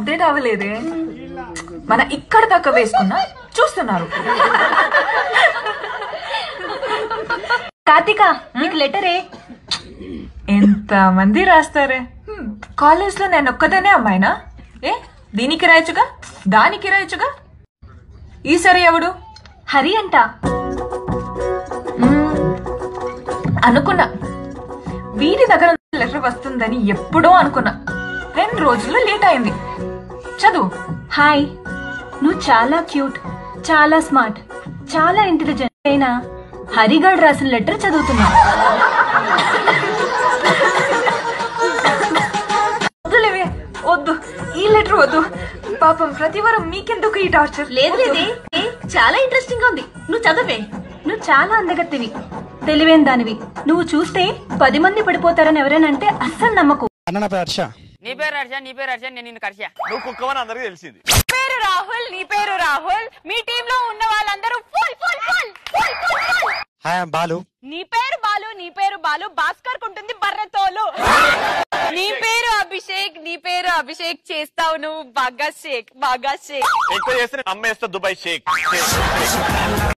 Update అవ్వలేదే మన ఇక్కడ దాకా వేసుకున్నా చూస్తున్నారు కార్తిక నీకు లెటరే ఎంత మంది రాస్తారే కాలేజ్ లో నేను ఒక్కదానే అమ్మాయినా ఏ దీనికి రాయొచ్చుగా దానికి రాయొచ్చుగా ఈసారి ఎవడు హరి అంట మ్మ్. అనుకున్నా వీడి దగ్గర లెటర్ వస్తుందని ఎప్పుడో అనుకున్నా రెండు రోజుల్లో లేట్ అయింది చదువు హాయ్ నువ్వు చాలా క్యూట్ చాలా స్మార్ట్ చాలా ఇంటెలిజెంట్ అయినా హరిగాడ్ రాసిన లెటర్ చదువుతున్నా వద్దులేవే వద్దు ఈ లెటర్ వద్దు పాపం ప్రతి వారం మీకెందుకు ఈ టార్చర్ లేదు లేదే ఏ, చాలా ఇంట్రెస్టింగ్ గా ఉంది నువ్వు చదవే నువ్వు చాలా అందగత్తివి తెలివైన దానివి నువ్వు చూస్తే పది మంది పడిపోతారని ఎవరైనా అంటే అస్సలు నమ్మకు అన్న నా పేరు హర్ష నీ పేరు హర్ష నీ పేరు హర్ష నేను నిన్ను కర్ష నువ్వు కుక్కవని అందరికీ తెలిసింది పేరు రాహుల్ నీ పేరు రాహుల్ మీ టీమ్ లో ఉన్న వాళ్ళందరూ full full full full full full hi I'm Balu నీ పేరు బాలు నీ పేరు బాలు భాస్కర్ కుంటుంది బర్రెతోలు నీ పేరు అభిషేక్ నీ పేరు అభిషేక్ చేస్తావు నువ్వు బాగా షేక్ బాగా షేక్ ఎక్కువ చేస్తే అమ్మేస్తా దుబాయ్ షేక్ షేక్, షేక్.